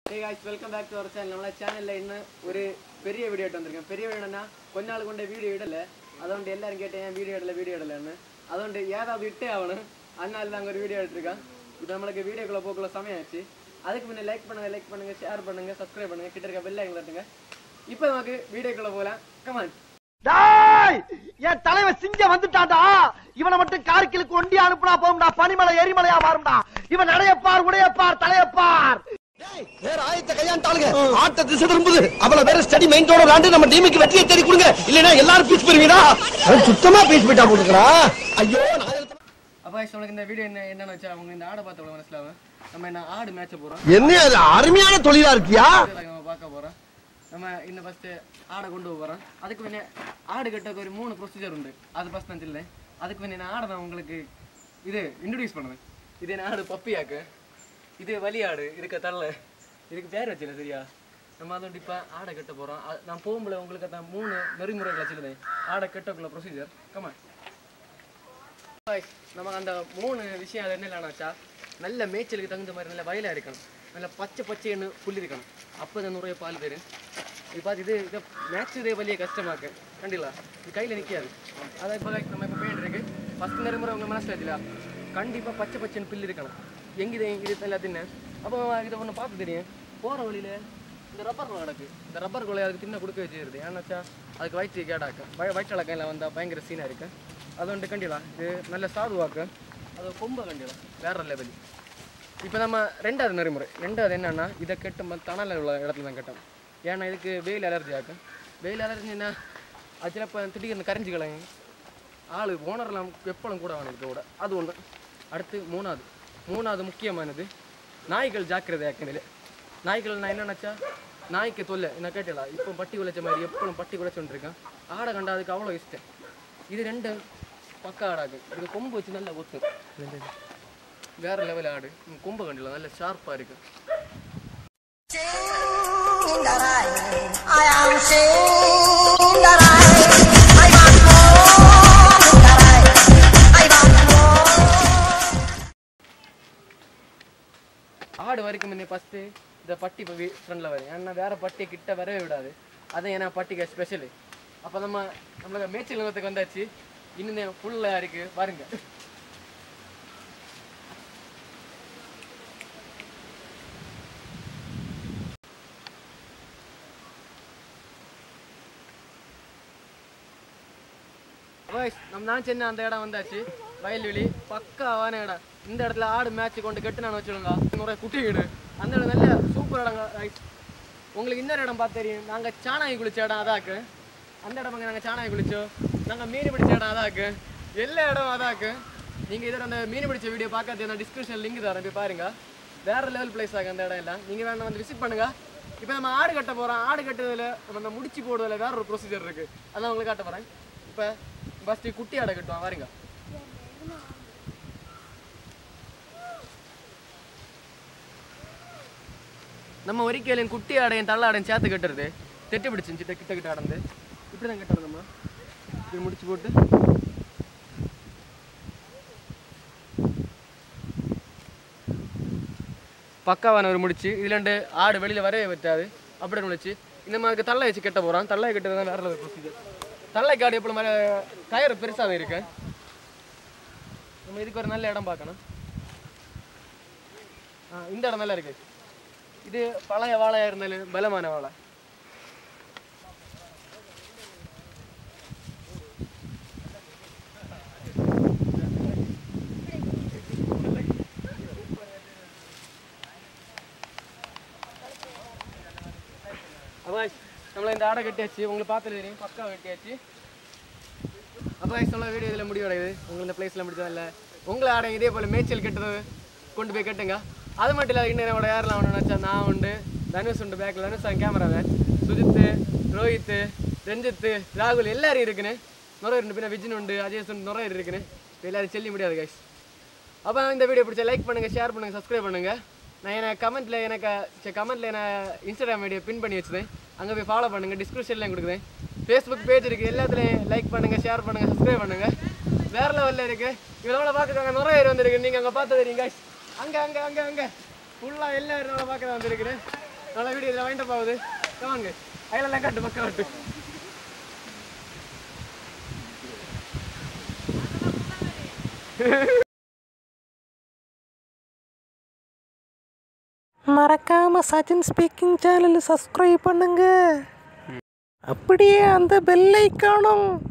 Hey guys welcome back to our channel நம்மள சேனல்ல இன்னும் ஒரு பெரிய வீடியோ எடுத்து வந்திருக்கேன் பெரிய வீடியோனா கொஞ்ச நாள் கொண்ட வீடியோ இடல அதுകൊണ്ട് எல்லாரும் கேட்டேன் ஏன் வீடியோ இடல வீடியோ இடலன்னு அதுകൊണ്ട് ஏதாவது இட்டே ஆகணும் அதனால நாங்கள் ஒரு வீடியோ எடுத்திருக்கேன் இப்போ நம்மளுக்கு வீடியோக்குள்ள போக்குள்ள சமயம் ஆச்சு அதுக்கு முன்னே லைக் பண்ணுங்க லைக் பண்ணுங்க ஷேர் பண்ணுங்க சப்ஸ்கிரைப் பண்ணுங்க கிட்ட இருக்க பெல் ஐக்கன் தட்டுங்க இப்போ நமக்கு வீடியோக்குள்ள போகலாம் கமான் டேய் என் தலைவன் சிங்கம் வந்துட்டான்டா இவனை மட்டும் கார்கிலுக்கு ஒண்டி அனுப்புனா போகும்டா பனிமலை எரிமலையா மாறும்டா இவன் நடையப்பார் உடையப்பார் தலையப்பார் வேற ஆயத்த கையாண்டாளுங்க ஆட்ட திசை திரும்புது அவள வேற ஸ்டடி மைண்டோட விளாண்டு நம்ம டீமுக்கு வெற்றியை தேடி கொடுங்க இல்லனா எல்லாரும் பீஸ் போயிருவீடா அவன் சுத்தமா பீஸ் போயிட்டா போட்டுக்கிறா ஐயோ நான் எழுத- அப்போ guys, உங்களுக்கு இந்த வீடியோ என்ன என்னன்னு வச்சா அவங்க இந்த ஆடை பார்த்தவங்க மனசிலாவும் நம்ம என்ன ஆடு மேட்சை போகிறோம் என்ன இது அருமையான தொழிலா இருக்கியா நம்ம பார்க்க போறோம் நம்ம இன்னும் ஃபர்ஸ்ட் ஆடை கொண்டு போறோம் அதுக்கு முன்னே ஆடு கட்டக்கு ஒரு மூணு ப்ரொசீஜர் உண்டு அது ஃபர்ஸ்ட் நான் இல்லை அதுக்கு முன்னே நான் ஆடை நான் உங்களுக்கு இது இன்ட்ரடியூஸ் பண்ணுவேன் இது என்ன ஆடு பப்பியாக்கு இது வலி ஆடு இருக்க தரல இதுக்கு பேர் வச்சில சரியா நம்ம அதோட இப்போ ஆடை கட்ட போறோம் அ- நான் போகும்போது உங்களுக்கு அந்த மூணு நெறிமுறைகள் வச்சிருந்தேன் ஆடை கட்டக்குள்ள ப்ரொசீஜர் கமா நமக்கு அந்த மூணு விஷயம் அது என்ன வச்சா நல்ல மேய்ச்சலுக்கு தகுந்த மாதிரி நல்ல வயலாக இருக்கணும் நல்ல பச்சை பச்சைன்னு புல் இருக்கணும் அப்போ தான் நிறைய பால் தரும் இது பார்த்து இது இதை மேட்ச் இதே வழியே கஷ்டமாக்கு கண்டிலா இது கையில் நிற்காது அதான் இப்போ நம்ம இப்போ போயிட்டு இருக்கு ஃபஸ்ட் நெருமுறை உங்கள் மனசில் வச்சுல கண்டிப்பாக பச்சை பச்சைன்னு புல் இருக்கணும் எங்கே இது இது எல்லாத்தையும் அப்போ இதை ஒன்று பார்த்து தெரியும் போகிற வழியில் இந்த ரப்பர் கிடக்கு இந்த ரப்பர் கொலை அதுக்கு தின்ன கொடுக்க வச்சிருது ஏன்னாச்சா அதுக்கு வயிற்று கேடாக்கு வய வயிற்றளக்கையில் வந்தால் பயங்கர சீனாக இருக்கு அது வந்துட்டு கண்டிலாம் இது நல்ல சாதுவாக்கு அது கொம்ப கண்டிலாம் வேற லெவல் இப்போ நம்ம ரெண்டாவது நெறிமுறை ரெண்டாவது என்னன்னா இதை கெட்டும் தணல் உள்ள இடத்துல தான் கட்டணும் ஏன்னா இதுக்கு வெயில் அலர்ஜி ஆக்கும் வெயில் அலர்ஜின்னா அது சிலப்போ திடீர்னு கரைஞ்சி கலையும் ஆள் ஓனர்லாம் எப்பளும் கூட வேணும் கூட அது ஒன்று அடுத்து மூணாவது மூணாவது முக்கியமானது நாய்கள் ஜாக்கிரதை ஆக்கணில் நாய்கள் நான் என்ன நினச்சா நாய்க்கு தொல்லை என்ன கேட்டல இப்போ பட்டி உழைச்ச மாதிரி எப்பளும் பட்டி உழைச்சோன்னு இருக்கேன் ஆடை கண்டா அதுக்கு அவ்வளோ இஷ்டம் இது ரெண்டு பக்க ஆடாது இது கொம்பு வச்சு நல்லா ஒத்து வேற லெவல் ஆடு இந்த கொம்பு கண்டில நல்ல ஷார்ப்பாக இருக்கு Cinderai, I am Cinderai. I want more, Cinderai. I want more. ஆடு வரைக்கும் முன்னே ஃபஸ்ட்டு இந்த பட்டி இப்போ ஃப்ரெண்டில் வரும் ஏன்னா வேற பட்டியை கிட்ட வரவே விடாது அதான் ஏன்னா பட்டிக்கு ஸ்பெஷலு அப்போ நம்ம நம்மளுக்கு மேய்ச்சல் நிலத்துக்கு வந்தாச்சு இன்னும் ஃபுல்லாக இருக்கு பாருங்க Boys, நம்ம நான் சென்னை அந்த இடம் வந்தாச்சு வயல்வெளி பக்காவான இடம் இந்த இடத்துல ஆடு மேட்ச் கொண்டு கட்டு நான் வச்சுருங்க நிறைய குட்டி வீடு அந்த இடம் நல்ல சூப்பர் இடங்க guys. உங்களுக்கு இன்னொரு இடம் பார்த்து தெரியும் நாங்கள் சாணாயி குளிச்ச இடம் அதாக்கு அந்த இடம் அங்கே நாங்கள் சாணாயி குளிச்சோம் நாங்கள் மீன் பிடிச்ச இடம் அதாக்கு எல்லா இடம் அதாக்கு நீங்கள் இதோட அந்த மீன் பிடிச்ச வீடியோ பார்க்கறது அந்த டிஸ்கிரிப்ஷன் லிங்க் தரேன் போய் பாருங்க வேற லெவல் பிளேஸ் ஆகும் அந்த இடம் எல்லாம் நீங்கள் வேணா வந்து விசிட் பண்ணுங்க இப்போ நம்ம ஆடு கட்ட போகிறோம் ஆடு கட்டுறதுல நம்ம அந்த முடிச்சு போடுறதுல வேற ஒரு ப்ரொசீஜர் இருக்கு அதான் உங்களுக்கு காட்ட போகிறேன் இப்போ ஃபஸ்ட்டு குட்டி ஆடை கட்டுவோம் பாருங்க நம்ம ஒரிக்கையிலையும் குட்டி ஆடையும் தள்ள ஆடையும் சேர்த்து கட்டுறது தெட்டு பிடிச்சிருந்துச்சு கிட்ட கிட்ட அடந்து இப்படி தான் கட்டுறது நம்ம இப்படி முடிச்சு போட்டு பக்காவான ஒரு முடிச்சு இதுல ரெண்டு ஆடு வெளியில வரவே வச்சாது அப்படி முடிச்சு இந்த மாதிரி தள்ளை வச்சு கட்ட போறோம் தள்ளை கட்டுறது தான் வேற ஒரு ப்ரொசீஜர் தள்ளைக்கு ஆடு எப்போ மேலே கயிறு பெருசாக இருக்கு நம்ம இதுக்கு ஒரு நல்ல இடம் பார்க்கணும் ஆ இந்த இடம் நல்லா இருக்கு இது பழைய வாழையா இருந்தாலும் பலமான வாழை அப்போ நம்மள இந்த ஆடை கட்டியாச்சு உங்களுக்கு பார்த்து தெரியும் பக்கா கட்டியாச்சு அப்போ சொல்ல வீடியோ இதில் முடிவடையுது உங்களுக்கு இந்த பிளேஸில் முடிச்சதா இல்லை உங்களை ஆடை இதே போல் மேய்ச்சல் கட்டுறது கொண்டு போய் கட்டுங்க அது மட்டும் இல்லை இன்னும் என்னோட யாரெல்லாம் ஒன்று நினச்சா நான் உண்டு தனுஷ் உண்டு பேக்கில் தனுஷ் அவன் கேமராமேன் சுஜித்து ரோஹித் ரஞ்சித் ராகுல் எல்லாரும் இருக்குன்னு நுரையீரல் உண்டு பின்ன விஜின் உண்டு அஜய் உண்டு நுரையீரல் இருக்குன்னு இப்போ எல்லாரும் செல்ல முடியாது கைஸ் அப்போ இந்த வீடியோ பிடிச்ச லைக் பண்ணுங்கள் ஷேர் பண்ணுங்கள் சப்ஸ்கிரைப் பண்ணுங்கள் நான் எனக்கு கமெண்ட்டில் எனக்கு கமெண்ட்டில் நான் இன்ஸ்டாகிராம் ஐடியை பின் பண்ணி வச்சுதேன் அங்கே போய் ஃபாலோ பண்ணுங்கள் டிஸ்கிரிப்ஷன்லையும் கொடுக்குறேன் ஃபேஸ்புக் பேஜ் இருக்குது எல்லாத்துலேயும் லைக் பண்ணுங்கள் ஷேர் பண்ணுங்கள் சப்ஸ்கிரைப் பண்ணுங்கள் வேறு லெவலில் இருக்குது இவ்வளோ பார்க்குறாங்க நிறைய வந்திருக்கு நீங்கள் அங்கே பார்த்து தெரியுங்க அங்கே அங்கே அங்கே அங்கே ஃபுல்லாக எல்லாரும் பார்க்க வந்திருக்கிறேன் நல்ல வீடியோ இதில் வாங்கிட்டு போகுது வாங்க அயலெல்லாம் காட்டு பக்கம் காட்டு மறக்காம சச்சின் ஸ்பீக்கிங் சேனல் சப்ஸ்கிரைப் பண்ணுங்க அப்படியே அந்த பெல் ஐக்கானும்